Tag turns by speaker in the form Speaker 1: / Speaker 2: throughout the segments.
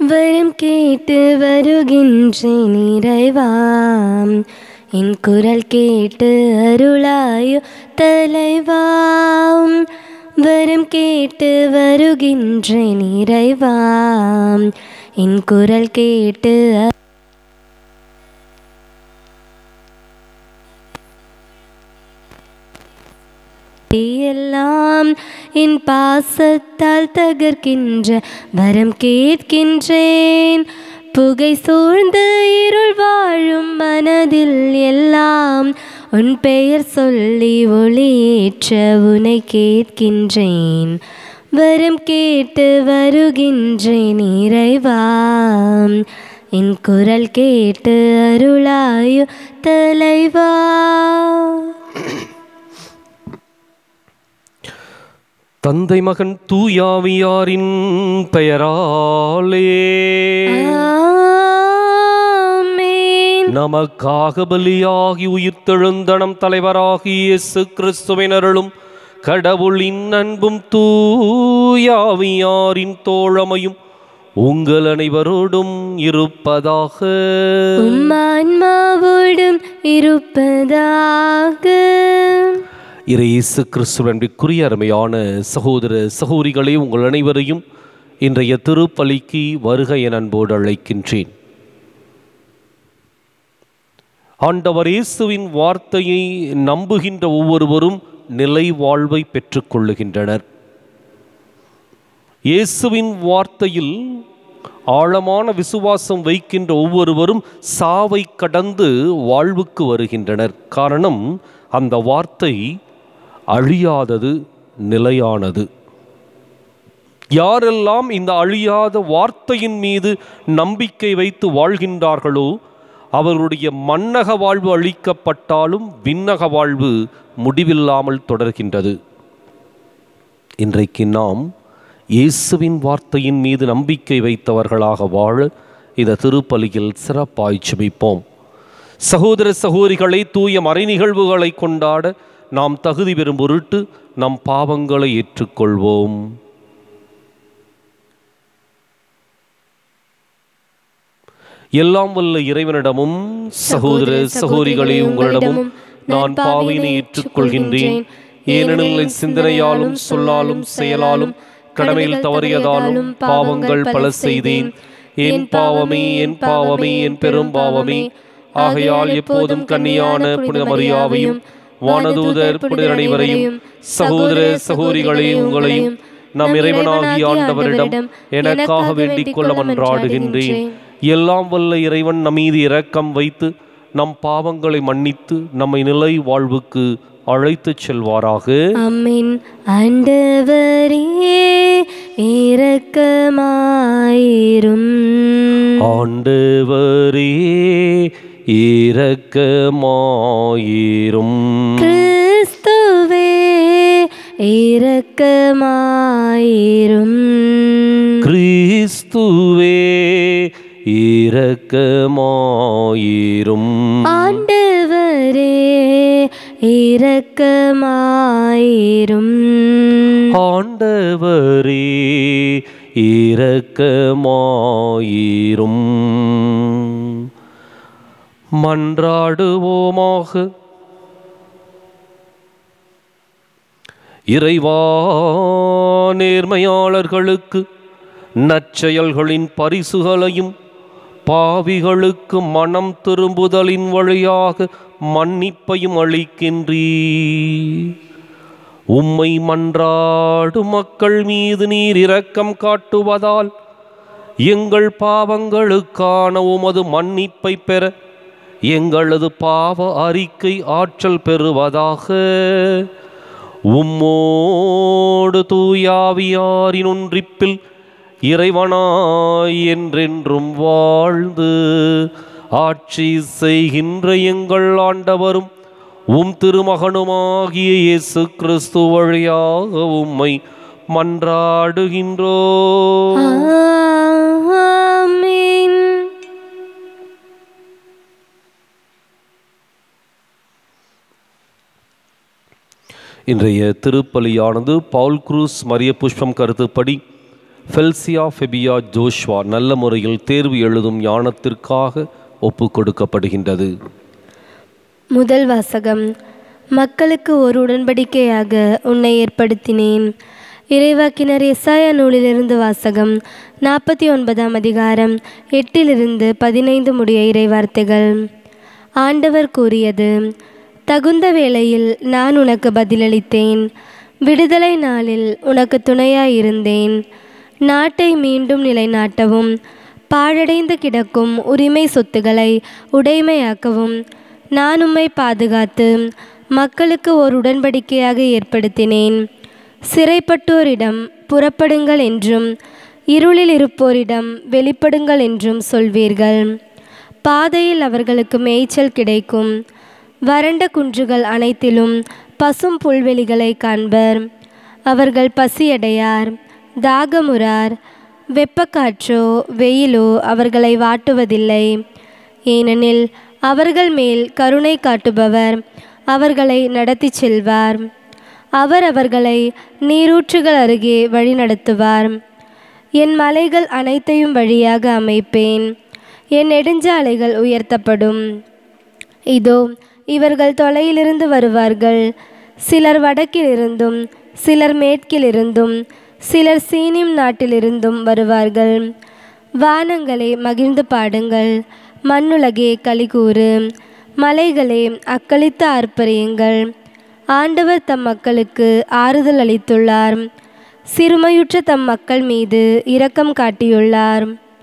Speaker 1: வரம் கேட்டு வருகின்றேன் இறைவாம் என் குரல் கேட்டு அருளாயோ தலைவாம் வரம் கேட்டு வருகின்றேன் இறைவாம் என் குரல் கேட்டு அ- எல்லாம் என் பாசத்தால் தகர்க்கின்ற வரம் கேட்கின்றேன் புகை சூழ்ந்து இருள் வாழும் மனதில் எல்லாம் உன் பெயர் சொல்லி ஒளியேற்ற உனை கேட்கின்றேன் வரம் கேட்டு வருகின்றேன் இறைவாம் என் குரல் கேட்டு அருளாயோ தலைவா
Speaker 2: தந்தை மகன் தூயாவியாரின் பெயராலே
Speaker 1: ஆமென்.
Speaker 2: நமக்காக பலியாகி உயிர்த்தெழுந்தனம் தலைவராகி இயேசு கிறிஸ்துவின் அருளும் கடவுளின் அன்பும் தூயாவியாரின் தோழமையும் உங்கள் அனைவரோடும் இருப்பதாக
Speaker 1: உம் ஆன்மாவோடும் இருப்பதாக
Speaker 2: இறை இயேசு கிறிஸ்துவனுக்குரிய அருமையான சகோதர சகோதரிகளே உங்கள் அனைவரையும் இன்றைய திருப்பலிக்கு வருக என அன்போடு அழைக்கின்றேன் ஆண்டவர் இயேசுவின் வார்த்தையை நம்புகின்ற ஒவ்வொருவரும் நிலை வாழ்வை பெற்றுக்கொள்ளுகின்றனர் இயேசுவின் வார்த்தையில் ஆழமான விசுவாசம் வைக்கின்ற ஒவ்வொருவரும் சாவை கடந்து வாழ்வுக்கு வருகின்றனர் காரணம் அந்த வார்த்தை அழியாதது நிலையானது யாரெல்லாம் இந்த அழியாத வார்த்தையின் மீது நம்பிக்கை வைத்து வாழ்கின்றார்களோ அவர்களுடைய மன்னக வாழ்வு அழிக்கப்பட்டாலும் விண்ணக வாழ்வு முடிவில்லாமல் தொடர்கின்றது இன்றைக்கு நாம் இயேசுவின் வார்த்தையின் மீது நம்பிக்கை வைத்தவர்களாக வாழ இந்த திருப்பலியில் சிறப்பாய் ஜெபிப்போம் சகோதர சகோதரிகளை தூய மறை நிகழ்வுகளை கொண்டாட நாம் தகுதி பெறும் பொருட்டு நம் பாவங்களை ஏற்றுக்கொள்வோம் எல்லாம் வல்ல இறைவனிடமும் சகோதர சகோதரிகளே உங்களிடமும் நான் பாவினை ஏற்றுக்கொள்கின்றேன் ஏனெனில் என் சிந்தனையாலும் சொல்லாலும் செயலாலும் கடமையில் தவறியதாலும் பாவங்கள் பல செய்தேன் என் பாவமே என் பாவமே என் பெரும் பாவமே ஆகையால் எப்போதும் கன்னியான புனித மரியாவையும் வானதூதர் புனிதர் அனைவரையும் சகோதர சகோதரிகளே உங்களையும் நம் இறைவனாகிய ஆண்டவரிடம் எனக்காக வேண்டிக் கொள்ள மன்றாடுகின்றேன் எல்லாம் வல்ல இறைவன் நம் மீது இரக்கம் வைத்து நம் பாவங்களை மன்னித்து நம்மை நிலை வாழ்வுக்கு அழைத்துச் செல்வாராக
Speaker 1: அம்மின் ஆண்டவரே இரக்கமாயிரும்
Speaker 2: ஆண்டவரே இரக்கமாயிரும்
Speaker 1: கிறிஸ்துவே இரக்கமாயிரும்
Speaker 2: கிறிஸ்துவே இரக்கமாயிரும்
Speaker 1: ஆண்டவரே இரக்கமாயிரும்
Speaker 2: ஆண்டவரே இரக்கமாயிரும் மன்றாடுவோமாக இறைவா நேர்மையாளர்களுக்கு நற்செயல்களின் பரிசுகளையும் பாவிகளுக்கு மனம் திரும்புதலின் வழியாக மன்னிப்பையும் அளிக்கின்றீ உம்மை மன்றாடு மக்கள் மீது நீர் இரக்கம் காட்டுவதால் எங்கள் பாவங்களுக்கான உமது மன்னிப்பை பெற எங்களது பாவ அறிக்கை ஆற்றல் பெறுவதாக உம்மோடு தூயாவியாரின் ஒன்றிப்பில் இறைவனாய் என்றென்றும் வாழ்ந்து ஆட்சி செய்கின்ற எங்கள் ஆண்டவரும் உம் திருமகனுமாகிய இயேசு கிறிஸ்து வழியாக உம்மை மன்றாடுகின்றோ
Speaker 1: ஆமென்
Speaker 2: இன்றைய திருப்பலியானது பவுல் குரூஸ் மரிய புஷ்பம் கருத்துப்படி ஃபெல்சியா ஃபெபியா ஜோஷ்வா நல்ல முறையில் தேர்வு எழுதும் ஞானத்திற்காக ஒப்பு கொடுக்கப்படுகின்றது
Speaker 1: முதல் வாசகம் மக்களுக்கு ஒரு உடன்படிக்கையாக உன்னை ஏற்படுத்தினேன் இறைவாக்கினர் எஸ்ஆயா நூலிலிருந்து வாசகம் நாற்பத்தி ஒன்பதாம் அதிகாரம் எட்டிலிருந்து பதினைந்து முடிய இறைவார்த்தைகள் ஆண்டவர் கூறியது தகுந்த வேளையில் நான் உனக்கு பதிலளித்தேன் விடுதலை நாளில் உனக்கு துணையாயிருந்தேன் நாட்டை மீண்டும் நிலைநாட்டவும் பாழடைந்து கிடக்கும் உரிமை சொத்துக்களை உடைமையாக்கவும் நான் உம்மை பாதுகாத்து மக்களுக்கு ஒரு உடன்படிக்கையாக ஏற்படுத்தினேன் சிறைப்பட்டோரிடம் புறப்படுங்கள் என்றும் இருளில் இருப்போரிடம் வெளிப்படுங்கள் என்றும் சொல்வீர்கள் பாதையில் அவர்களுக்கு மேய்ச்சல் கிடைக்கும் வறண்ட குன்றுகள் அனைத்திலும் பசும் புல்வெளிகளை காண்பர் அவர்கள் பசியடையார் தாகமுறார் வெப்பக்காற்றோ வெயிலோ அவர்களை வாட்டுவதில்லை ஏனெனில் அவர்கள் மேல் கருணை காட்டுபவர் அவர்களை நடத்திச் செல்வார் அவர் அவர்களை நீரூற்றுகள் அருகே வழிநடத்துவார் என் மலைகள் அனைத்தையும் வழியாக அமைப்பேன் என் நெடுஞ்சாலைகள் உயர்த்தப்படும் இதோ இவர்கள் தொலையிலிருந்து வருவார்கள் சிலர் வடக்கிலிருந்தும் சிலர் மேற்கிலிருந்தும் சிலர் சீனிம் நாட்டிலிருந்தும் வருவார்கள் வானங்களே மகிழ்ந்து பாடுங்கள் மண்ணுலகே கலிகூறு மலைகளே அக்களித்து ஆர்ப்பரியுங்கள் ஆண்டவர் தம் மக்களுக்கு ஆறுதல் அளித்துள்ளார் சிறுமையுற்ற தம் மக்கள் மீது இரக்கம் காட்டியுள்ளார்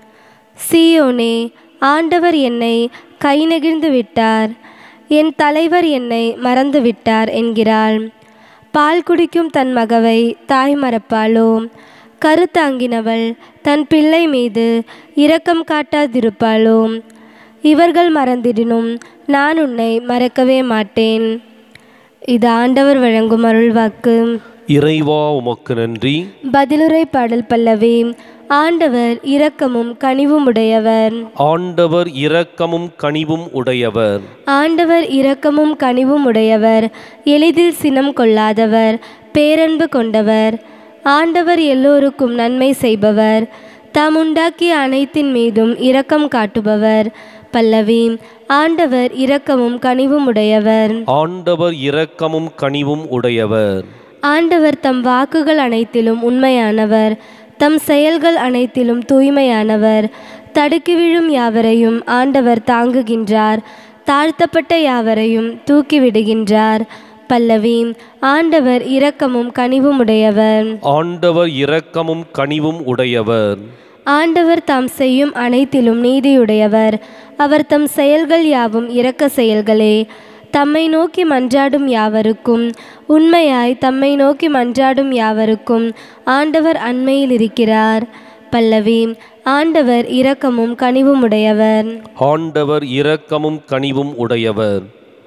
Speaker 1: சீயோனே ஆண்டவர் என்னை கை நெகிழ்ந்து விட்டார் என் தலைவர் என்னை மறந்து விட்டார் என்கிறாள் பால் குடிக்கும் தன் மகவை தாய் மறப்பாளோ கருத்தாங்கினவள் தன் பிள்ளை மீது இரக்கம் காட்டாதிருப்பாளோ இவர்கள் மறந்திடினும் நான் உன்னை மறக்கவே மாட்டேன் இது ஆண்டவர் வழங்கும் அருள்வாக்கு
Speaker 2: இறைவா உமக்கு நன்றி
Speaker 1: பதிலுரை பாடல் பல்லவி ஆண்டவர் இரக்கமும் கனிவும் உடையவர்
Speaker 2: ஆண்டவர் இரக்கமும் கனிவும் உடையவர்
Speaker 1: ஆண்டவர் இரக்கமும் கனிவும் உடையவர் எளிதில் சினம் கொள்ளாதவர் பேரன்பு கொண்டவர் ஆண்டவர் எல்லோருக்கும் நன்மை செய்பவர் தாம் உண்டாக்கிய அனைத்தின் மீதும் இரக்கம் காட்டுபவர் பல்லவி ஆண்டவர் இரக்கமும் கனிவும் உடையவர்
Speaker 2: ஆண்டவர் இரக்கமும் கனிவும் உடையவர்
Speaker 1: ஆண்டவர் தம் வாக்குகள் அனைத்திலும் உண்மையானவர் தம் செயல்கள் அனைத்திலும் தூய்மையானவர் தடுக்கி விழும் யாவரையும் ஆண்டவர் தாங்குகின்றார் தாழ்த்தப்பட்ட யாவரையும் தூக்கி விடுகின்றார் பல்லவி ஆண்டவர் இரக்கமும் கனிவும் உடையவர்
Speaker 2: ஆண்டவர் இரக்கமும் கனிவும் உடையவர்
Speaker 1: ஆண்டவர் தாம் செய்யும் அனைத்திலும் நீதியுடையவர் அவர் தம் செயல்கள் யாவும் இரக்க செயல்களே தம்மை நோக்கி மன்றாடும் யாவருக்கும் உண்மையாய் தம்மை நோக்கி மன்றாடும் யாவருக்கும் ஆண்டவர் அண்மையில் இருக்கிறார் பல்லவி ஆண்டவர் இரக்கமும் கனிவும் உடையவர்
Speaker 2: ஆண்டவர் இரக்கமும் கனிவும் உடையவர்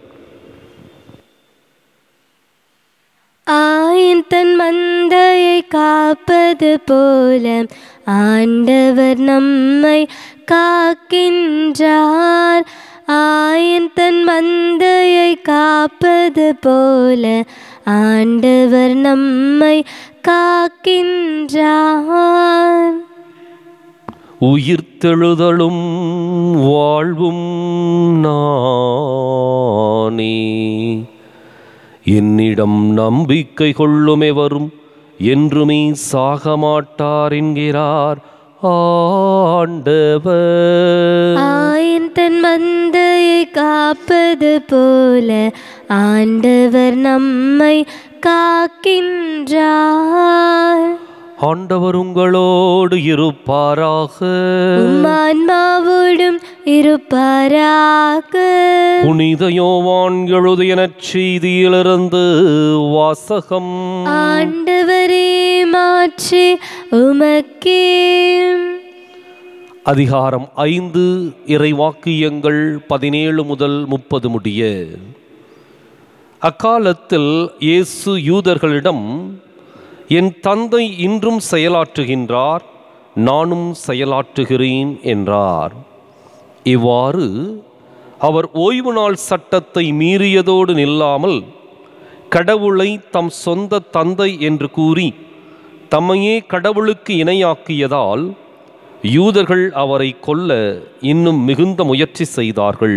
Speaker 1: ஆயின் தன் மந்தையை காப்பது போல ஆண்டவர் நம்மை காக்கின்றார் ஆயின் தன் மந்தையை காப்பது போல ஆண்டவர் நம்மை காக்கின்றார்
Speaker 2: உயிர்த்தெழுதலும் வாழ்வும் நானே என்னிடம் நம்பிக்கை கொள்ளுமே வரும் என்றுமே சாக மாட்டார் என்கிறார் ஆண்டவர்
Speaker 1: ஆயின் தன் மந்தையை காப்பது போல ஆண்டவர் நம்மை காக்கின்றார்
Speaker 2: ஆண்டவர் உங்களோடு இருப்பாராக
Speaker 1: உம்மான்மாவோடும் இருப்பாராக
Speaker 2: புனித யோவான் எழுதிய நற்செய்தியிலிருந்து வாசகம்
Speaker 1: ஆண்டவரே மாற்றி உமக்கே
Speaker 2: அதிகாரம் ஐந்து இறைவாக்கியங்கள் பதினேழு முதல் முப்பது முடிய அக்காலத்தில் இயேசு யூதர்களிடம் என் தந்தை இன்றும் செயலாற்றுகின்றார் நானும் செயலாற்றுகிறேன் என்றார் இவ்வாறு அவர் ஓய்வு நாள் சட்டத்தை மீறியதோடு நில்லாமல் கடவுளை தம் சொந்த தந்தை என்று கூறி தம்மையே கடவுளுக்கு இணையாக்கியதால் யூதர்கள் அவரை கொல்ல இன்னும் மிகுந்த முயற்சி செய்தார்கள்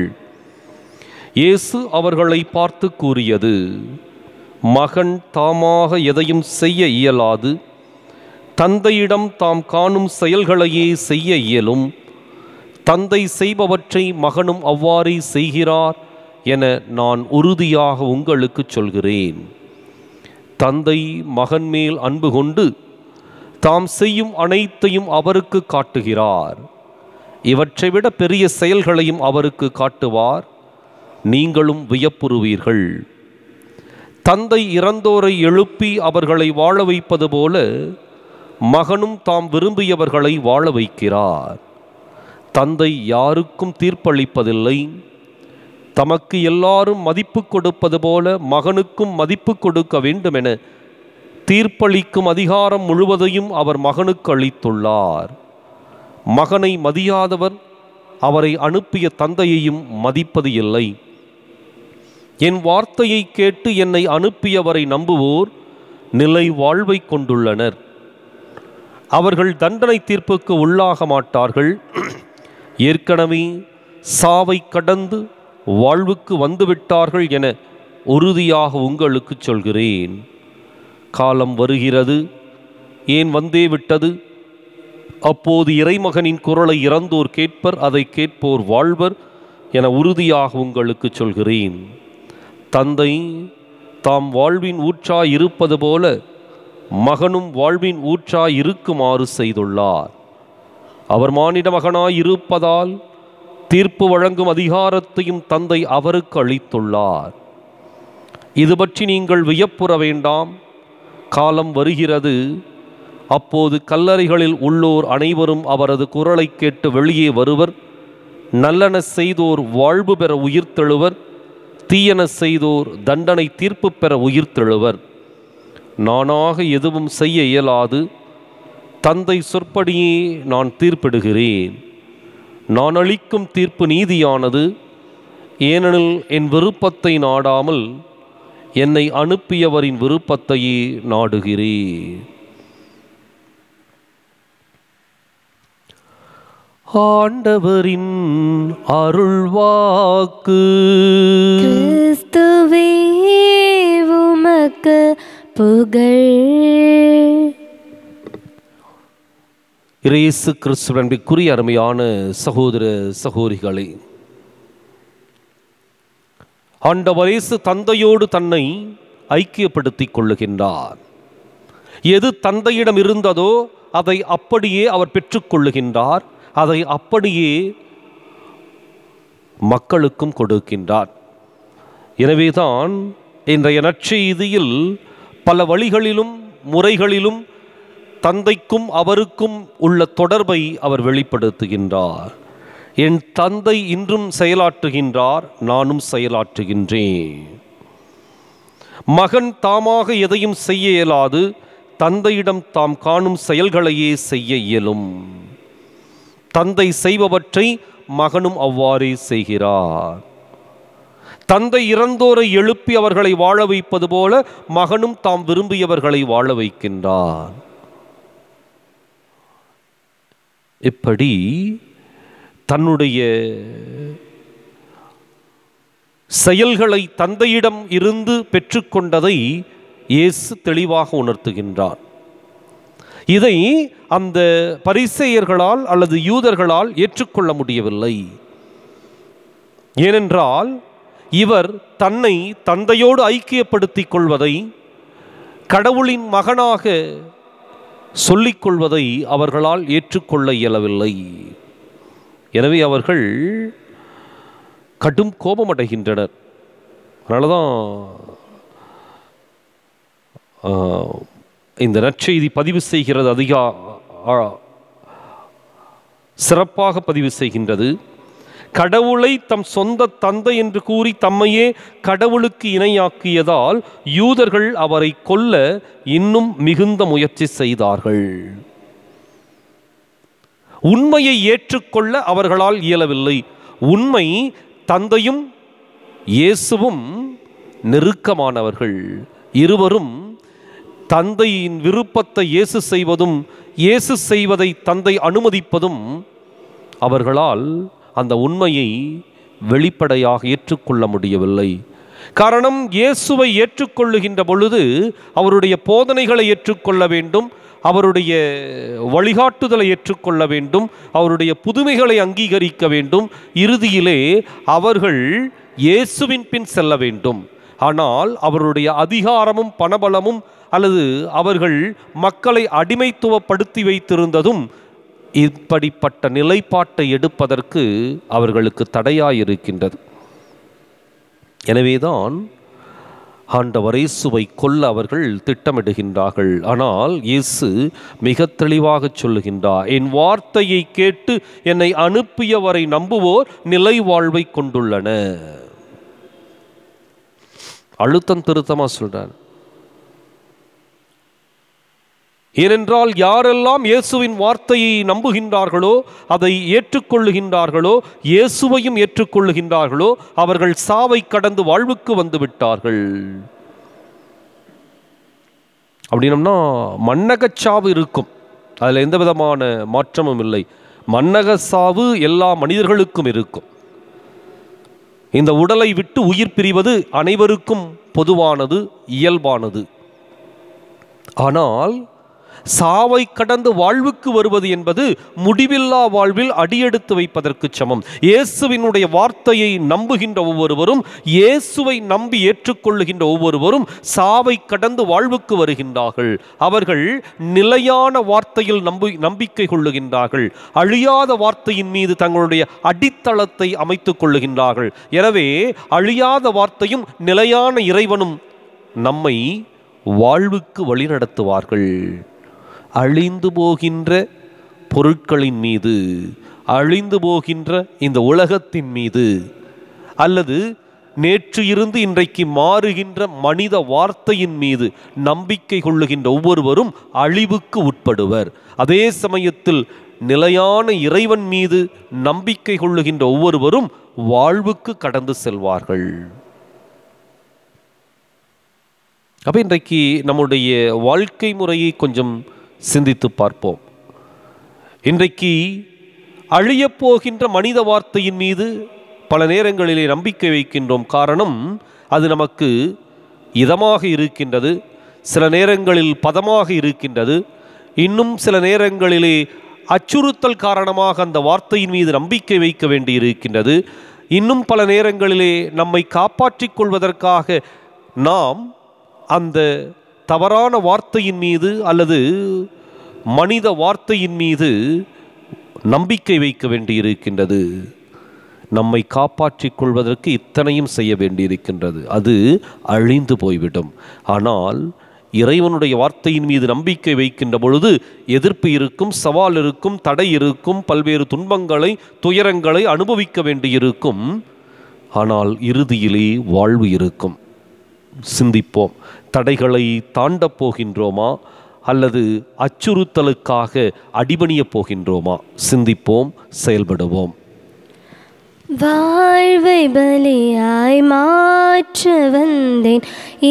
Speaker 2: இயேசு அவர்களை பார்த்து கூறியது மகன் தாமாக எதையும் செய்ய இயலாது தந்தையிடம் தாம் காணும் செயல்களையே செய்ய இயலும் தந்தை செய்பவற்றை மகனும் அவ்வாறே செய்கிறார் என நான் உறுதியாக உங்களுக்கு சொல்கிறேன் தந்தை மகன் மேல் அன்பு கொண்டு தாம் செய்யும் அனைத்தையும் அவருக்கு காட்டுகிறார் இவற்றை விட பெரிய செயல்களையும் அவருக்கு காட்டுவார் நீங்களும் வியப்புறுவீர்கள் தந்தை இறந்தோரை எழுப்பி அவர்களை வாழ வைப்பது போல மகனும் தாம் விரும்பியவர்களை வாழ வைக்கிறார் தந்தை யாருக்கும் தீர்ப்பளிப்பதில்லை தமக்கு எல்லாரும் மதிப்பு கொடுப்பது போல மகனுக்கும் மதிப்பு கொடுக்க வேண்டுமென தீர்ப்பளிக்கும் அதிகாரம் முழுவதையும் அவர் மகனுக்கு அளித்துள்ளார் மகனை மதியாதவர் அவரை அனுப்பிய தந்தையையும் மதிப்பது இல்லை என் வார்த்தையை கேட்டு என்னை அனுப்பியவரை நம்புவோர் நிலை வாழ்வை கொண்டுள்ளனர் அவர்கள் தண்டனை தீர்ப்புக்கு உள்ளாக மாட்டார்கள் ஏற்கனவே சாவை கடந்து வாழ்வுக்கு வந்துவிட்டார்கள் என உறுதியாக உங்களுக்கு சொல்கிறேன் காலம் வருகிறது ஏன் வந்தே விட்டது அப்போது இறைமகனின் குரலை இறந்தோர் கேட்பர் அதை கேட்போர் வாழ்வர் என உறுதியாக உங்களுக்கு சொல்கிறேன் தந்தை தாம் வாழ்வின் ஊற்றாய் இருப்பது போல மகனும் வாழ்வின் ஊற்றாய் இருக்குமாறு செய்துள்ளார் அவர் மானிட மகனாய் இருப்பதால் தீர்ப்பு வழங்கும் அதிகாரத்தையும் தந்தை அவருக்கு அளித்துள்ளார் இது பற்றி நீங்கள் வியப்புற வேண்டாம் காலம் வருகிறது அப்போது கல்லறைகளில் உள்ளோர் அனைவரும் அவரது குரலை கேட்டு வெளியே வருவர் நல்லன செய்தோர் வாழ்வு பெற உயிர்த்தெழுவர் தீயன செய்தோர் தண்டனை தீர்ப்பு பெற உயிர்த்தெழுவர் நானாக எதுவும் செய்ய இயலாது தந்தை சொற்படியே நான் தீர்ப்பிடுகிறேன் நான் அளிக்கும் தீர்ப்பு நீதியானது ஏனெனில் என் விருப்பத்தை நாடாமல் என்னை அனுப்பியவரின் விருப்பத்தையே நாடுகிறேன் ஆண்டவரின் அருள்வாக்கு
Speaker 1: கிறிஸ்துவே உமக்கு புகழ்
Speaker 2: இயேசு கிறிஸ்துவனுக்குரிய அருமையான சகோதர சகோதரிகளே ஆண்டவர் இயேசு தந்தையோடு தன்னை ஐக்கியப்படுத்திக் கொள்ளுகின்றார் எது தந்தையிடம் இருந்ததோ அதை அப்படியே அவர் பெற்றுக்கொள்ளுகின்றார் அதை அப்படியே மக்களுக்கும் கொடுக்கின்றார் எனவேதான் இன்றைய நற்செய்தியில் பல வழிகளிலும் முறைகளிலும் தந்தைக்கும் அவருக்கும் உள்ள தொடர்பை அவர் வெளிப்படுத்துகின்றார் என் தந்தை இன்றும் செயலாற்றுகின்றார் நானும் செயலாற்றுகின்றேன் மகன் தாமாக எதையும் செய்ய இயலாது தந்தையிடம் தாம் காணும் செயல்களையே செய்ய இயலும் தந்தை செய்பவற்றை மகனும் அவ்வாறே செய்கிறார் தந்தை இறந்தோரை எழுப்பி அவர்களை வாழ வைப்பது போல மகனும் தாம் விரும்பியவர்களை வாழ வைக்கின்றார் இப்படி தன்னுடைய செயல்களை தந்தையிடம் இருந்து பெற்றுக்கொண்டதை இயேசு தெளிவாக உணர்த்துகின்றார் இதை அந்த பரிசேயர்களால் அல்லது யூதர்களால் ஏற்றுக்கொள்ள முடியவில்லை ஏனென்றால் இவர் தன்னை தந்தையோடு ஐக்கியப்படுத்திக் கொள்வதை கடவுளின் மகனாக சொல்லிக் கொள்வதை அவர்களால் ஏற்றுக்கொள்ள இயலவில்லை எனவே அவர்கள் கடும் கோபமடைகின்றனர் அதனால தான் ஆஹ், இந்த நற்செய்தி பதிவு செய்கிறது அதிகா ஆ- சிறப்பாக பதிவு செய்கின்றது கடவுளை தம் சொந்த தந்தை என்று கூறி தம்மையே கடவுளுக்கு இணையாக்கியதால் யூதர்கள் அவரை கொல்ல இன்னும் மிகுந்த முயற்சி செய்தார்கள் உண்மையை ஏற்றுக்கொள்ள அவர்களால் இயலவில்லை உண்மை தந்தையும் இயேசுவும் நெருக்கமானவர்கள் இருவரும் தந்தையின் விருப்பத்தை இயேசு செய்வதும் இயேசு செய்வதை தந்தை அனுமதிப்பதும் அவர்களால் அந்த உண்மையை வெளிப்படையாக ஏற்றுக்கொள்ள முடியவில்லை காரணம் இயேசுவை ஏற்றுக்கொள்ளுகின்ற பொழுது அவருடைய போதனைகளை ஏற்றுக்கொள்ள வேண்டும் அவருடைய வழிகாட்டுதலை ஏற்றுக்கொள்ள வேண்டும் அவருடைய புதுமைகளை அங்கீகரிக்க வேண்டும் இறுதியிலே அவர்கள் இயேசுவின் பின் செல்ல வேண்டும் ஆனால் அவருடைய அதிகாரமும் பணபலமும் அல்லது அவர்கள் மக்களை அடிமைத்துவப்படுத்தி வைத்திருந்ததும் இப்படிப்பட்ட நிலைப்பாட்டை எடுப்பதற்கு அவர்களுக்கு தடையாயிருக்கின்றது எனவேதான் ஆண்டவர் இயேசுவை கொல்ல அவர்கள் திட்டமிடுகின்றார்கள் ஆனால் இயேசு மிக தெளிவாக சொல்லுகின்றார் என் வார்த்தையை கேட்டு என்னை அனுப்பியவரை நம்புவோர் நிலை வாழ்வை கொண்டுள்ளன அழுத்தம் திருத்தமா சொல்றார் ஏனென்றால் யாரெல்லாம் இயேசுவின் வார்த்தையை நம்புகின்றார்களோ அதை ஏற்றுக்கொள்ளுகின்றார்களோ இயேசுவையும் ஏற்றுக்கொள்ளுகின்றார்களோ அவர்கள் சாவை கடந்து வாழ்வுக்கு வந்து விட்டார்கள் அப்படின்னம்னா மன்னகச் சாவு இருக்கும் அதில் எந்த விதமான மாற்றமும் இல்லை மன்னக சாவு எல்லா மனிதர்களுக்கும் இருக்கும் இந்த உடலை விட்டு உயிர் பிரிவது அனைவருக்கும் பொதுவானது இயல்பானது ஆனால் சாவை கடந்து வாழ்வுக்கு வருவது என்பது முடிவில்லா வாழ்வில் அடியெடுத்து வைப்பதற்கு சமம் இயேசுவினுடைய வார்த்தையை நம்புகின்ற ஒவ்வொருவரும் இயேசுவை நம்பி ஏற்றுக்கொள்ளுகின்ற ஒவ்வொருவரும் சாவை கடந்து வாழ்வுக்கு வருகின்றார்கள் அவர்கள் நிலையான வார்த்தையில் நம்பு நம்பிக்கை கொள்ளுகின்றார்கள் அழியாத வார்த்தையின் மீது தங்களுடைய அடித்தளத்தை அமைத்துக் கொள்ளுகின்றார்கள் எனவே அழியாத வார்த்தையும் நிலையான இறைவனும் நம்மை வாழ்வுக்கு வழிநடத்துவார்கள் அழிந்து போகின்ற பொருட்களின் மீது அழிந்து போகின்ற இந்த உலகத்தின் மீது அல்லது நேற்று இருந்து இன்றைக்கு மாறுகின்ற மனித வார்த்தையின் மீது நம்பிக்கை கொள்ளுகின்ற ஒவ்வொருவரும் அழிவுக்கு உட்படுவர் அதே சமயத்தில் நிலையான இறைவன் மீது நம்பிக்கை கொள்ளுகின்ற ஒவ்வொருவரும் வாழ்வுக்கு கடந்து செல்வார்கள் அப்போ இன்றைக்கு நம்முடைய வாழ்க்கை முறையை கொஞ்சம் சிந்தித்து பார்ப்போம் இன்றைக்கு அழியப் போகின்ற மனித வார்த்தையின் மீது பல நேரங்களிலே நம்பிக்கை வைக்கின்றோம் காரணம் அது நமக்கு இதமாக இருக்கின்றது சில நேரங்களில் பதமாக இருக்கின்றது இன்னும் சில நேரங்களிலே அச்சுறுத்தல் காரணமாக அந்த வார்த்தையின் மீது நம்பிக்கை வைக்க வேண்டி இருக்கின்றது இன்னும் பல நேரங்களிலே நம்மை காப்பாற்றிக் கொள்வதற்காக நாம் அந்த தவறான வார்த்தையின் மீது அல்லது மனித வார்த்தையின் மீது நம்பிக்கை வைக்க வேண்டியிருக்கின்றது நம்மை காப்பாற்றிக் கொள்வதற்கு இத்தனையும் செய்ய வேண்டியிருக்கின்றது அது அழிந்து போய்விடும் ஆனால் இறைவனுடைய வார்த்தையின் மீது நம்பிக்கை வைக்கின்ற பொழுது எதிர்ப்பு இருக்கும் சவால் இருக்கும் தடை இருக்கும் பல்வேறு துன்பங்களை துயரங்களை அனுபவிக்க வேண்டியிருக்கும் ஆனால் இறுதியிலே வாழ்வு இருக்கும் சிந்திப்போம் தடைகளை தாண்டப் போகின்றோமா அல்லது அச்சுறுத்தலுக்காக அடிபணியப் போகின்றோமா சிந்திப்போம் செயல்படுவோம்
Speaker 1: வாழ்வை பலியாய் மாற்ற வந்தேன்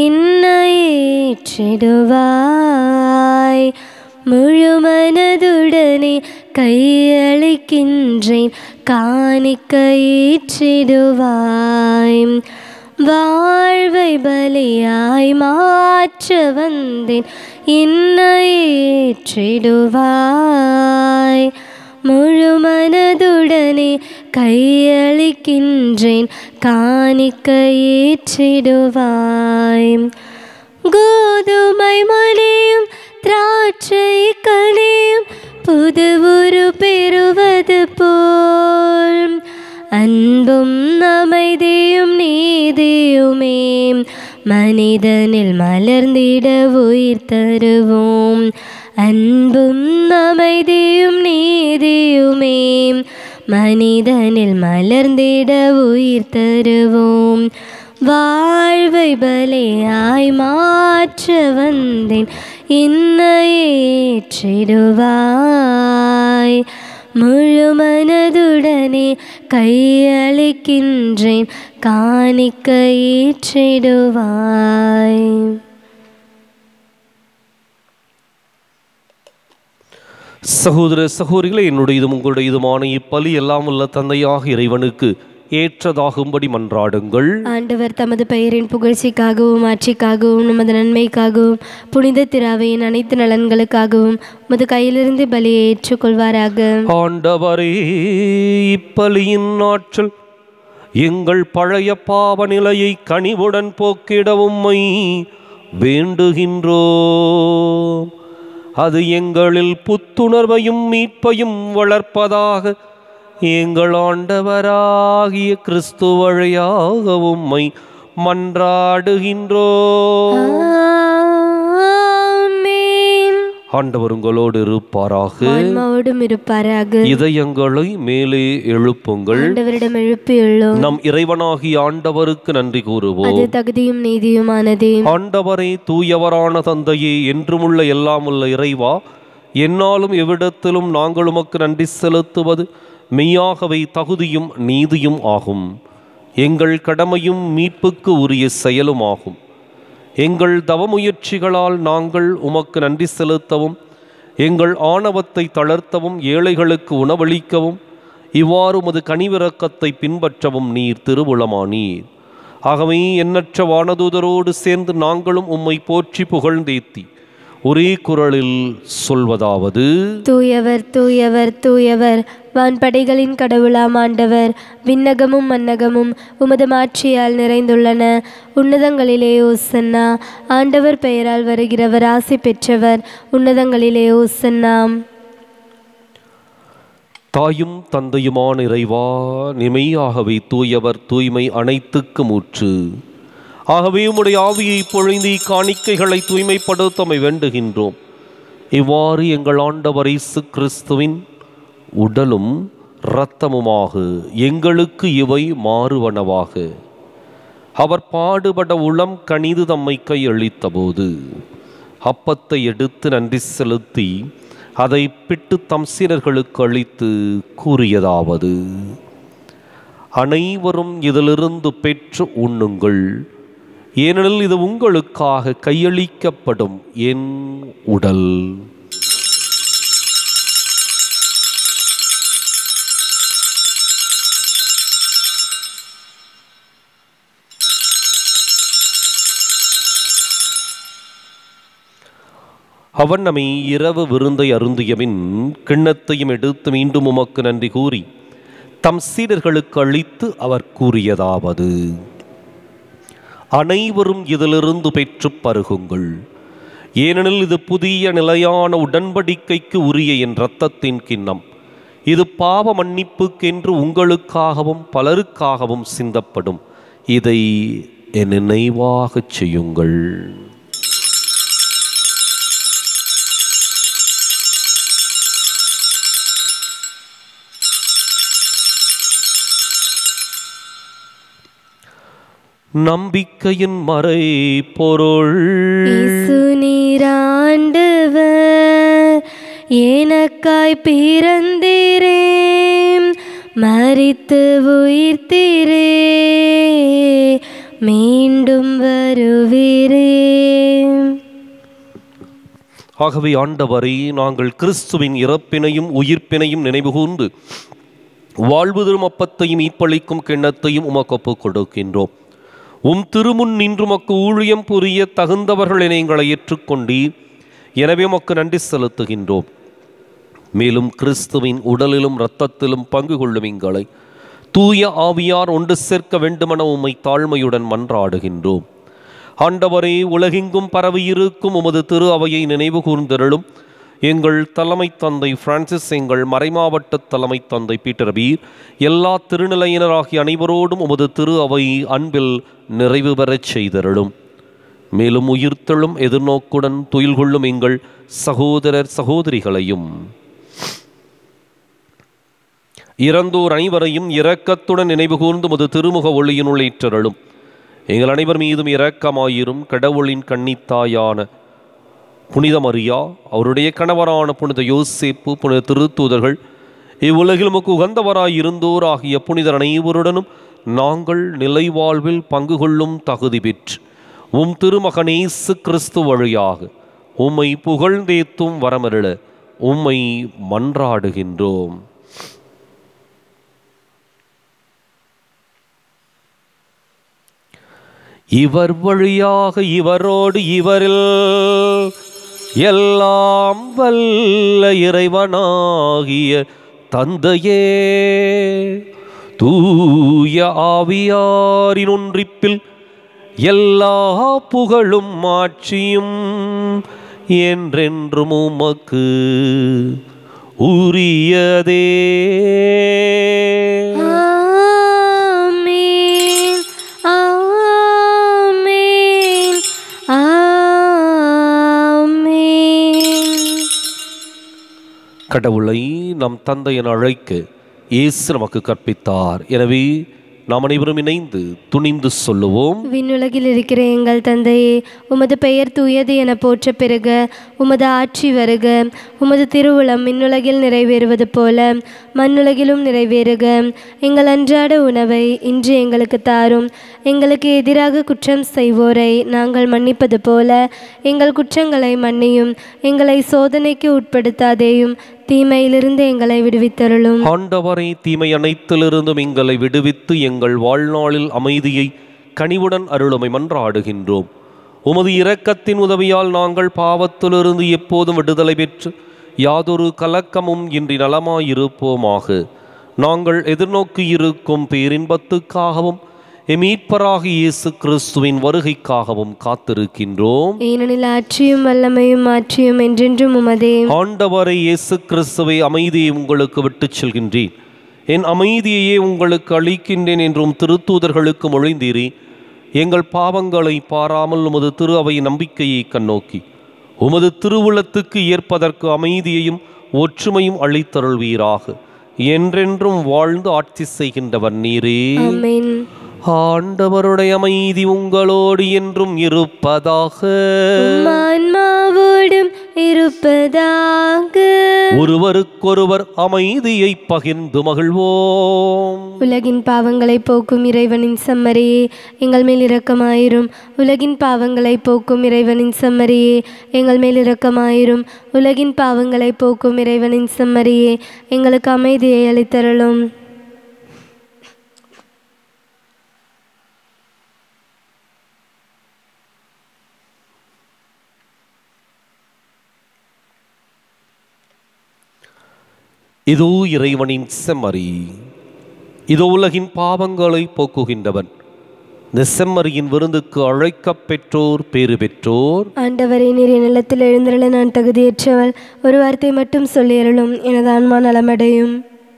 Speaker 1: என்னையேற்றிடுவாய் முழு மனதுடனே கையளிக்கின்றேன் காணிக்கையேற்றிடுவாய் வாழ்வை பலியாய் மாற்ற வந்தேன் என்னையேற்றிடுவாய் முழு மனதுடனே கையளிக்கின்றேன் காணிக்கையேற்றிடுவாய் கோதுமை மணியும் திராட்சை கனியும் புது உரு பெறுவது போல் அன்பும் அமைதியும் நீதியுமே மனிதனில் மலர்ந்திட உயிர் தருவோம் அன்பும் அமைதியும் நீதியுமே மனிதனில் மலர்ந்திட உயிர் தருவோம் வாழ்வை பலியாய் மாற்ற வந்தேன் என்னையேற்றிடுவாய் முழு மனதுடனே கையளிக்கின்றேன் காணிக்கையேற்றிடுவாய்
Speaker 2: சகோதர சகோதரிகளே என்னுடையதும் உங்களுடையதுமான இப்பலி எல்லாம் உள்ள தந்தையாக இறைவனுக்கு ஏற்றதாகும்படி மன்றாடுங்கள்
Speaker 1: ஆண்டவர் தமது பெயரின் புகழ்ச்சிக்காகவும் ஆட்சிக்காகவும் நமது நன்மைக்காகவும் புனித திராவையின் அனைத்து நலன்களுக்காகவும் உமது கையிலிருந்து பலியை ஏற்றுக்கொள்வாராக
Speaker 2: ஆண்டவரே இப்பலியின் ஆற்றல் எங்கள் பழைய பாவ நிலையை கனிவுடன் போக்கிட உம்மை வேண்டுகின்றோம் அது எங்களில் புத்துணர்வையும் மீட்பையும் வளர்ப்பதாக எங்கள் ஆண்டவராகிய கிறிஸ்து வழியாக உம்மை மன்றாடுகின்றோம்
Speaker 1: ஆமென்.
Speaker 2: ஆண்டவர் உங்களோடு இருப்பாராக
Speaker 1: ஆன்மாவோடும் இருப்பாராக
Speaker 2: இதயங்களை மேலே எழுப்புங்கள்
Speaker 1: ஆண்டவரிடம் எழுப்பியுள்ளோம்
Speaker 2: நம் இறைவனாகிய ஆண்டவருக்கு நன்றி கூறுவோம்
Speaker 1: அது தகுதியும் நீதியுமானதே
Speaker 2: ஆண்டவரே தூயவரான தந்தையே என்றுமுள்ள எல்லாமுள்ள இறைவா என்னாலும் எவ்விடத்திலும் நாங்கள் உமக்கு நன்றி செலுத்துவது மெய்யாகவே தகுதியும் நீதியும் ஆகும் எங்கள் கடமையும் மீட்புக்கு உரிய செயலும் ஆகும் எங்கள் தவமுயற்சிகளால் நாங்கள் உமக்கு நன்றி செலுத்தவும் எங்கள் ஆணவத்தை தளர்த்தவும் ஏழைகளுக்கு உணவளிக்கவும் இவ்வாறு உமது கனிவிரக்கத்தை பின்பற்றவும் நீர் திருவுளமானீர் ஆகவே எண்ணற்ற வானதூதரோடு சேர்ந்து நாங்களும் உம்மை போற்றி புகழ்ந்தேத்தி ஒரே குரலில் சொல்வதாவது
Speaker 1: தூயவர் தூயவர் தூயவர் வான்படைகளின் கடவுளாம் ஆண்டவர் விண்ணகமும் மன்னகமும் உமது மாட்சியால் நிறைந்துள்ளன உன்னதங்களிலே ஓசன்னா ஆண்டவர் பெயரால் வருகிறவர் ஆசி பெற்றவர் உன்னதங்களிலே ஓசன்னாம்
Speaker 2: தாயும் தந்தையுமான இறைவா நிமையாகவே தூயவர் தூய்மை அனைத்துக்கு ஊற்று ஆகவே உம்முடைய ஆவியை பொழிந்தி காணிக்கைகளை தூய்மைப்படுத்தமை வேண்டுகின்றோம் இவ்வாறு எங்கள் ஆண்டவர் இயேசு கிறிஸ்துவின் உடலும் இரத்தமுமாக எங்களுக்கு இவை மாறுவனவாக அவர் பாடுபட உளம் கனிது தம்மை கையளித்தபோது அப்பத்தை எடுத்து நன்றி செலுத்தி அதை பிட்டு தம் சீரர்களுக்கு அளித்து கூறியதாவது அனைவரும் இதிலிருந்து பெற்று உண்ணுங்கள் ஏனெனில் இது உங்களுக்காக கையளிக்கப்படும் என் உடல் அவன் நம்மை இரவு விருந்தை அருந்தியபின் கிண்ணத்தையும் எடுத்து மீண்டும் உமக்கு நன்றி கூறி தம் சீடர்களுக்கு அளித்து அவர் கூறியதாவது அனைவரும் இதிலிருந்து பெற்று பருகுங்கள் ஏனெனில் இது புதிய நிலையான உடன்படிக்கைக்கு உரிய என் இரத்தத்தின் கிண்ணம் இது பாவ மன்னிப்புக்கென்று உங்களுக்காகவும் பலருக்காகவும் சிந்தப்படும் இதை என் நினைவாகச் செய்யுங்கள் நம்பிக்கையின் மறை பொருள்
Speaker 1: இயேசு நீராண்டவர் எனக்காய் பிறந்தீரே மரித்து உயிர்த்தீரே மீண்டும் வருவீரே
Speaker 2: ஆகவே ஆண்டவரை நாங்கள் கிறிஸ்துவின் இறப்பினையும் உயிர்ப்பினையும் நினைவுகூர்ந்து வாழ்வு தரும் அப்பத்தையும் ஈப்பளிக்கும் கிண்ணத்தையும் உமக்கு ஒப்புக் கொடுக்கின்றோம் உம் திருமுன் நின்று உமக்கு ஊழியம் புரிய தகுந்தவர்கள் என எங்களை ஏற்றுக்கொண்டீர் எனவே உமக்கு நன்றி செலுத்துகின்றோம் மேலும் கிறிஸ்துவின் உடலிலும் இரத்தத்திலும் பங்கு கொள்ளும் எங்களை தூய ஆவியார் ஒன்று சேர்க்க வேண்டுமென உம்மை தாழ்மையுடன் மன்றாடுகின்றோம் ஆண்டவரே உலகெங்கும் பரவியிருக்கும் உமது திரு அவையை நினைவு கூர்ந்தருளும் எங்கள் தலைமை தந்தை பிரான்சிஸ் எங்கள் மறைமாவட்ட தலைமை தந்தை பீட்டர் பீர் எல்லா திருநிலையினராகிய அனைவரோடும் உமது திரு அவை அன்பில் நிறைவு பெறச் செய்தருளும் மேலும் உயிர்த்தெழும் எதிர்நோக்குடன் துயில் கொள்ளும் எங்கள் சகோதரர் சகோதரிகளையும் இறந்தோர் அனைவரையும் இரக்கத்துடன் நினைவு கூர்ந்து முது திருமுக ஒளியினுள் ஏற்றருளும் எங்கள் அனைவர் மீதும் இரக்கமாயிரும் கடவுளின் கன்னித்தாயான புனித மரியா அவருடைய கணவரான புனித யோசேப்பு புனித திருத்தூதர்கள் இவ்வுலகில் உமக்கு உகந்தவராய் இருந்தோர் ஆகிய புனிதர் அனைவருடனும் நாங்கள் நிலைவாழ்வில் பங்கு கொள்ளும் தகுதி பெற்று உம் திருமகனேசு கிறிஸ்து வழியாக உம்மை புகழ்ந்தேத்தும் வரமருள உம்மை மன்றாடுகின்றோம் இவர் வழியாக இவரோடு இவரில் எல்லாம் வல்ல இறைவனாகிய தந்தையே தூய ஆவியாரின் ஒன்றிப்பில் எல்லா புகழும் ஆட்சியும் என்றென்றும் உமக்கு உரியதே
Speaker 1: ஆமென் ஆமென் ஆமென்
Speaker 2: கடவுளை நம் தந்தை என அழைக்க இயேசு நமக்கு கற்பித்தார் எனவே நாம் அனைவரும் இணைந்து துணிந்து சொல்லுவோம்
Speaker 1: விண்ணுலகில் இருக்கிற எங்கள் தந்தையே உமது பெயர் தூயது என போற்ற பெருக உமது ஆட்சி வருக உமது திருவுளம் விண்ணுலகில் நிறைவேறுவது போல மண்ணுலகிலும் நிறைவேறுக எங்கள் அன்றாட உணவை இன்று எங்களுக்கு தாரும் எங்களுக்கு எதிராக குற்றம் செய்வோரை நாங்கள் மன்னிப்பது போல எங்கள் குற்றங்களை மன்னியும் எங்களை சோதனைக்கு உட்படுத்தாதேயும் தீமையிலிருந்து எங்களை விடுவித்தருளும்
Speaker 2: ஆண்டவரை தீமை அனைத்திலிருந்தும் எங்களை விடுவித்து எங்கள் வாழ்நாளில் அமைதியை கனிவுடன் அருளுமை மன்றாடுகின்றோம் உமது இரக்கத்தின் உதவியால் நாங்கள் பாவத்திலிருந்து எப்போதும் விடுதலை பெற்று யாதொரு கலக்கமும் இன்றி நலமாயிருப்போமாக நாங்கள் எதிர்நோக்கி இருக்கும் பேரின்பத்துக்காகவும் எமீட்பராக இயேசு கிறிஸ்துவின் வருகைக்காகவும் காத்திருக்கின்றோம்
Speaker 1: ஏனெனில் ஆட்சியும் வல்லமையும் ஆட்சியும் என்றென்றும் உமதே
Speaker 2: ஆண்டவரை இயேசு கிறிஸ்துவை அமைதியை உங்களுக்கு விட்டுச் செல்கின்றேன் என் அமைதியையே உங்களுக்கு அளிக்கின்றேன் என்றும் திருத்தூதர்களுக்கு மொழிந்தீரே எங்கள் பாவங்களை பாராமல் உமது திரு அவை நம்பிக்கையை கண்ணோக்கி உமது திருவுளத்துக்கு ஏற்பதற்கு அமைதியையும் ஒற்றுமையும் அளித்தருள்வீராக என்றென்றும் வாழ்ந்து ஆட்சி செய்கின்றவர் நீரே
Speaker 1: ஆமென்
Speaker 2: ஆண்டவருடைய அமைதி உங்களோடு என்றும் இருப்பதாக
Speaker 1: உம் ஆன்மாவோடும் இருப்பதாக
Speaker 2: ஒருவருக்கொருவர் அமைதியை பகிர்ந்து மகிழ்வோம்
Speaker 1: உலகின் பாவங்களை போக்கும் இறைவனின் செம்மறியே எங்கள் மேல் இரக்கமாயிரும் உலகின் பாவங்களை போக்கும் இறைவனின் செம்மறியே எங்கள் மேல் இரக்கமாயிரும் உலகின் பாவங்களை போக்கும் இறைவனின் செம்மறியே எங்களுக்கு அமைதியை அளித்தருளும்
Speaker 2: இதோ இறைவனின் செம்மறி இதோ உலகின் பாவங்களை போக்குகின்றவன் இந்த செம்மறியின் விருந்துக்கு அழைக்கப் பெற்றோர் பேறு பெற்றோர்
Speaker 1: ஆண்டவரே நீர் என் நிலத்தில் எழுந்திரள நான் தகுதியற்றவள் ஒரு வார்த்தை மட்டும் சொல்லியருளும் எனது ஆன்மா நலமடையும்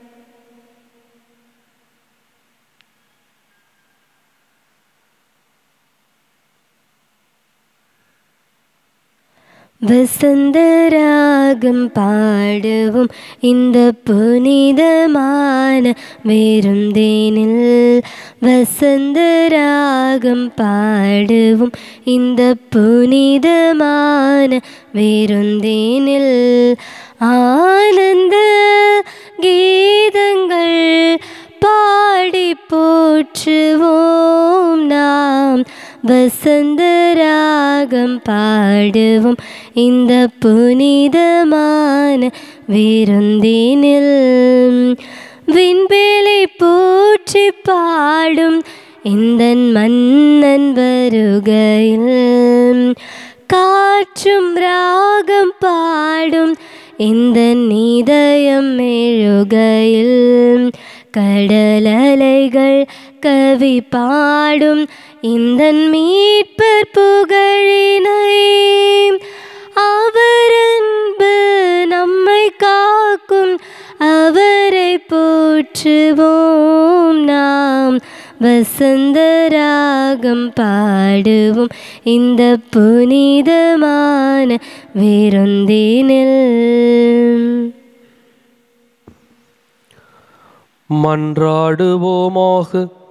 Speaker 1: வசந்தராகம் பாடுவோம் இந்த புனிதமான வேருந்தேனில் வசந்தராகம் பாடுவோம் இந்த புனிதமான வேருந்தேனில் ஆனந்த கீதங்கள் பாடி போற்றுவோம் நாம் வசந்தராகம் பாடுவோம் இந்த புனிதமான விருந்தினில் விண்வேலை போற்றி பாடும் இந்த மன்னன் வருகையில் காற்றும் ராகம் பாடும் இந்த இதயம் எழுகையில் கடலலைகள் கவி பாடும் இந்த மீட்பர் புகழினை அவர் அன்பு நம்மை காக்கும் அவரை போற்றுவோம் நாம் வசந்தராகம் பாடுவோம் இந்த புனிதமான வேறொந்தினில்
Speaker 2: மன்றாடுவோமாக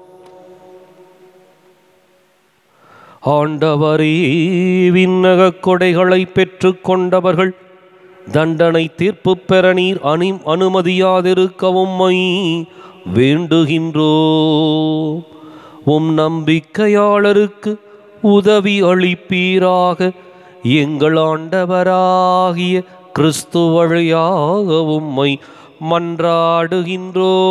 Speaker 2: ஆண்டவரே விண்ணகக் கொடைகளை பெற்றுக் கொண்டவர்கள் தண்டனை தீர்ப்பு பெற நீர் அனி அனுமதியாதிருக்கவும் மை வேண்டுகின்றோ உம் நம்பிக்கையாளருக்கு உதவி அளிப்பீராக எங்கள் ஆண்டவராகிய கிறிஸ்து வழியாக உம்மை மன்றாடுகின்றோ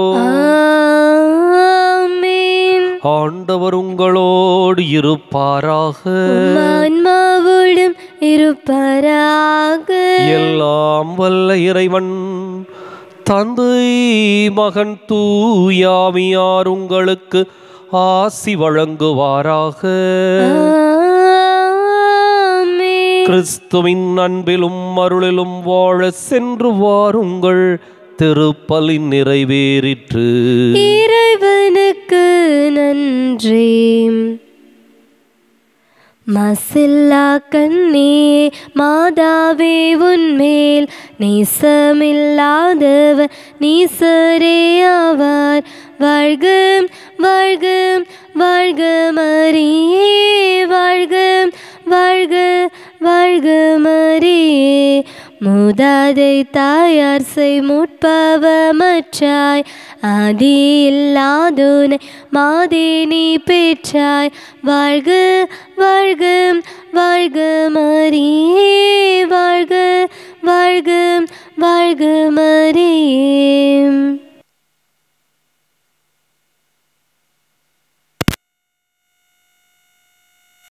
Speaker 1: ஆமென்
Speaker 2: ஆண்டவர் உங்களோடு இருப்பாராக
Speaker 1: உம் ஆன்மாவோடும் இருப்பாராக
Speaker 2: எல்லாம் வல்ல இறைவன் தந்தை மகன் தூயாமியார் உங்களுக்கு ஆசி வழங்குவாராக
Speaker 1: ஆமென்
Speaker 2: கிறிஸ்துவின் அன்பிலும் அருளிலும் வாழ சென்று வாருங்கள் திருப்பலின் நிறைவேறிற்று
Speaker 1: இறைவனுக்கு நன்றி மசில்லா கண்ணே மாதாவே உன்மேல் நேசமில்லாதவர் நீசரே ஆவார் வாழ்க வாழ்க வாழ்க மரியே வாழ்க வாழ்க வாழ்க மரியே மூதாதை தாயார் செய் முற்பவமற்றாய் ஆதி இல்லாதோனை மாதே நீ பெற்றாய் வாழ்க வாழ்க வாழ்க மரியே